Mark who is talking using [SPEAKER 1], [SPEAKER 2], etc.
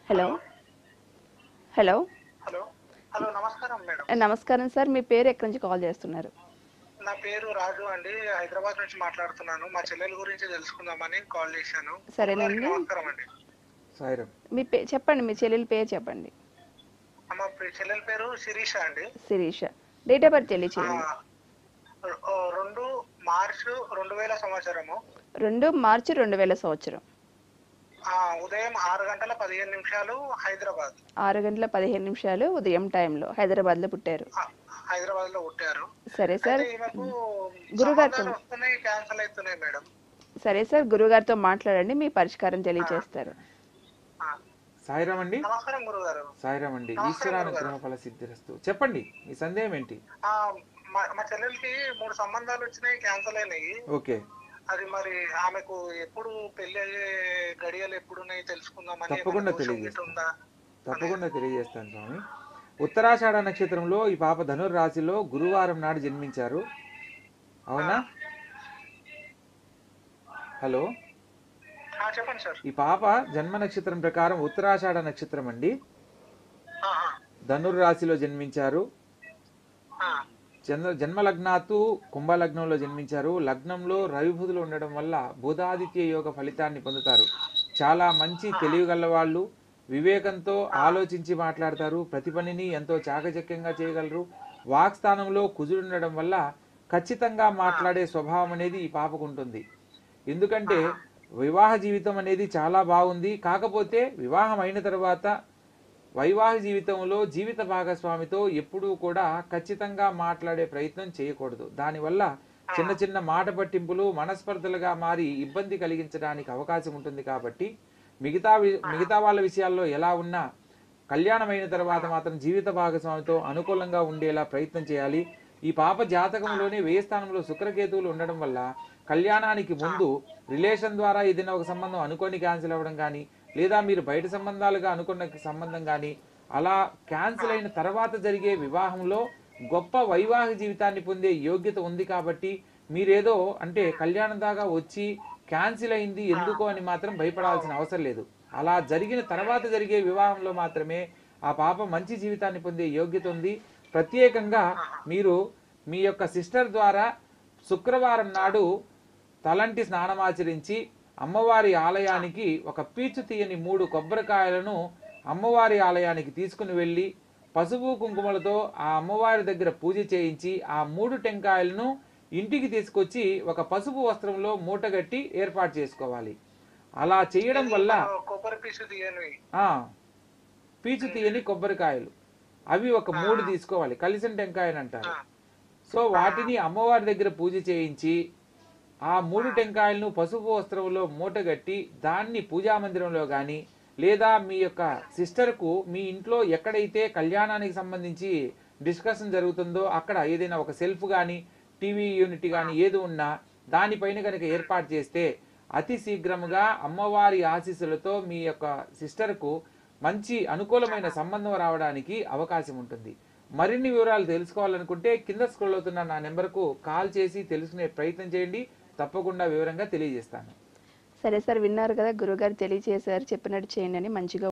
[SPEAKER 1] Hello hello
[SPEAKER 2] hello hello నమస్కారం madam
[SPEAKER 1] నమస్కారం sir మీ పేరు ఎక్కడి నుంచి కాల్ చేస్తున్నారు
[SPEAKER 2] నా పేరు రాజు అండి హైదరాబాద్ నుంచి మాట్లాడుతున్నాను మా చెల్లెల గురించి తెలుసుకుందామని కాల్ చేశాను
[SPEAKER 1] సరేనండి.
[SPEAKER 2] నమస్కారం అండి
[SPEAKER 3] సాయిరం
[SPEAKER 1] మీ పే చెప్పండి మీ చెల్లెల పేరు చెప్పండి
[SPEAKER 2] మా పే- చెల్లెల పేరు శిరీష అండి
[SPEAKER 1] శిరీష డేట్ ఆఫ్ బర్త్ తెలియచేయండి
[SPEAKER 2] ఆ, ఓ, రెండు మార్చ్ రెండు వేల సంవత్సరము
[SPEAKER 1] రెండు మార్చి రెండు వేల సంవత్సరం
[SPEAKER 2] ఆ, ఉదయం ఆరు గంటల పదిహేను నిమిషాలు హైదరాబాద్
[SPEAKER 1] ఆరు గంటల పదిహేను నిమిషాలు ఉదయం టైంలో హైదరాబాద్లో పుట్టారు
[SPEAKER 2] ఆ, హైదరాబాద్ లో పుట్టారు
[SPEAKER 1] సరే సార్
[SPEAKER 2] అయితే ఈమెకు
[SPEAKER 1] గురుగారితో-
[SPEAKER 2] సంబంధాలు వస్తున్నాయి క్యాన్సిల్ అవుతున్నాయి మేడం
[SPEAKER 1] సరే సార్ గురుగారితో మాట్లాడండి మీ పరిష్కారం తెలియజేస్తారు
[SPEAKER 2] ఆ,
[SPEAKER 3] సాయిరామ్ అండి
[SPEAKER 2] నమస్కారం గురుగారు
[SPEAKER 3] సాయిరామ్ అండి
[SPEAKER 2] నమస్కారం
[SPEAKER 3] ఈశ్వరానుగ్రహ ఫల సిద్ధిరస్తు చెప్పండి మీ సందేహం ఏంటి
[SPEAKER 2] ఆ, మా మా చెల్లెలకి మూడు సంబంధాలు వచ్చినాయి క్యాన్సిల్ అయినాయి
[SPEAKER 3] ఓకే
[SPEAKER 2] అది మరి ఆమెకు ఎప్పుడు పెళ్లి అయ్యే గడియలు ఎప్పుడు ఉన్నాయి తెలుసుకుందామని
[SPEAKER 3] తప్పకుండా
[SPEAKER 2] ఏమైనా దోషం
[SPEAKER 3] తెలియజేస్తాను.
[SPEAKER 2] గిట్ట ఉందా
[SPEAKER 3] తప్పకుండా తెలియజేస్తాను స్వామి ఉత్తరాషాఢ నక్షత్రంలో ఈ పాప ధనుర్ రాశిలో గురువారం నాడు జన్మించారు అవునా హలో
[SPEAKER 2] ఆ, చెప్పండి సార్
[SPEAKER 3] ఈ పాప జన్మ నక్షత్రం ప్రకారం ఉత్తరాషాఢ నక్షత్రం అండి
[SPEAKER 2] ఆ, ఆ,
[SPEAKER 3] ధనుర్ రాశిలో జన్మించారు
[SPEAKER 2] ఆ,
[SPEAKER 3] చంద్ర జన్మ లగ్నాతు కుంభలగ్నంలో జన్మించారు లగ్నంలో రవిబుధులు ఉండడం వల్ల బుధాదిత్య యోగ ఫలితాన్ని పొందుతారు చాలా మంచి తెలివిగల వాళ్ళు వివేకంతో ఆలోచించి మాట్లాడతారు ప్రతి పనిని ఎంతో చాకచక్యంగా చేయగలరు వాక్స్థానంలో కుజుడు ఉండడం వల్ల ఖచ్చితంగా మాట్లాడే స్వభావం అనేది ఈ పాపకు ఉంటుంది ఎందుకంటే వివాహ జీవితం అనేది చాలా బాగుంది కాకపోతే వివాహం అయిన తర్వాత వైవాహిక జీవితంలో జీవిత భాగస్వామితో ఎప్పుడూ కూడా ఖచ్చితంగా మాట్లాడే ప్రయత్నం చేయకూడదు దానివల్ల చిన్న చిన్న మాట పట్టింపులు మనస్పర్ధలుగా మారి ఇబ్బంది కలిగించడానికి అవకాశం ఉంటుంది కాబట్టి మిగతా వి- మిగతా వాళ్ళ విషయాల్లో ఎలా ఉన్నా కళ్యాణం అయిన తర్వాత మాత్రం జీవిత భాగస్వామితో అనుకూలంగా ఉండేలా ప్రయత్నం చేయాలి ఈ పాప జాతకంలోనే వ్యయ స్థానంలో శుక్రకేతువులు ఉండడం వల్ల కళ్యాణానికి ముందు రిలేషన్ ద్వారా ఏదైనా ఒక సంబంధం అనుకోని క్యాన్సిల్ అవ్వడం కానీ లేదా మీరు బయట సంబంధాలుగా అనుకున్న సంబంధం కానీ అలా క్యాన్సిల్ అయిన తర్వాత జరిగే వివాహంలో గొప్ప వైవాహిక జీవితాన్ని పొందే యోగ్యత ఉంది కాబట్టి మీరేదో అంటే కళ్యాణం దాకా వచ్చి క్యాన్సిల్ అయింది ఎందుకు అని మాత్రం భయపడాల్సిన అవసరం లేదు అలా జరిగిన తర్వాత జరిగే వివాహంలో మాత్రమే ఆ పాప మంచి జీవితాన్ని పొందే యోగ్యత ఉంది ప్రత్యేకంగా మీరు మీ యొక్క సిస్టర్ ద్వారా శుక్రవారం నాడు తలంటి స్నానమాచరించి అమ్మవారి ఆలయానికి ఒక పీచు తీయని మూడు కొబ్బరికాయలను అమ్మవారి ఆలయానికి తీసుకుని వెళ్ళి పసుపు కుంకుమలతో ఆ అమ్మవారి దగ్గర పూజ చేయించి ఆ మూడు టెంకాయలను ఇంటికి తీసుకొచ్చి ఒక పసుపు వస్త్రంలో మూటగట్టి ఏర్పాటు చేసుకోవాలి అలా చేయడం వల్ల
[SPEAKER 2] ఆ, కొబ్బరి పీసు తీయనివి
[SPEAKER 3] ఆ పీచు తీయని కొబ్బరికాయలు అవి ఒక మూడు తీసుకోవాలి కలిసిన టెంకాయని అంటారు సో వాటిని అమ్మవారి దగ్గర పూజ చేయించి ఆ మూడు టెంకాయలను పసుపు వస్త్రంలో మూటగట్టి దాన్ని పూజా మందిరంలో కానీ లేదా మీ యొక్క సిస్టర్కు మీ ఇంట్లో ఎక్కడైతే కళ్యాణానికి సంబంధించి డిస్కషన్ జరుగుతుందో అక్కడ ఏదైనా ఒక సెల్ఫ్ కానీ టీవీ యూనిట్ కానీ ఏది ఉన్నా దానిపైన కనుక ఏర్పాటు చేస్తే అతి శీఘ్రముగా అమ్మవారి ఆశీస్సులతో మీ యొక్క సిస్టర్కు మంచి అనుకూలమైన సంబంధం రావడానికి అవకాశం ఉంటుంది మరిన్ని వివరాలు తెలుసుకోవాలనుకుంటే కింద స్క్రోల్ అవుతున్న నా నెంబర్కు కాల్ చేసి తెలుసుకునే ప్రయత్నం చేయండి తప్పకుండా వివరంగా తెలియజేస్తాను
[SPEAKER 1] సరే సార్ విన్నారు కదా గురుగారు తెలియజేశారు చెప్పినట్టు చేయండి అని మంచిగా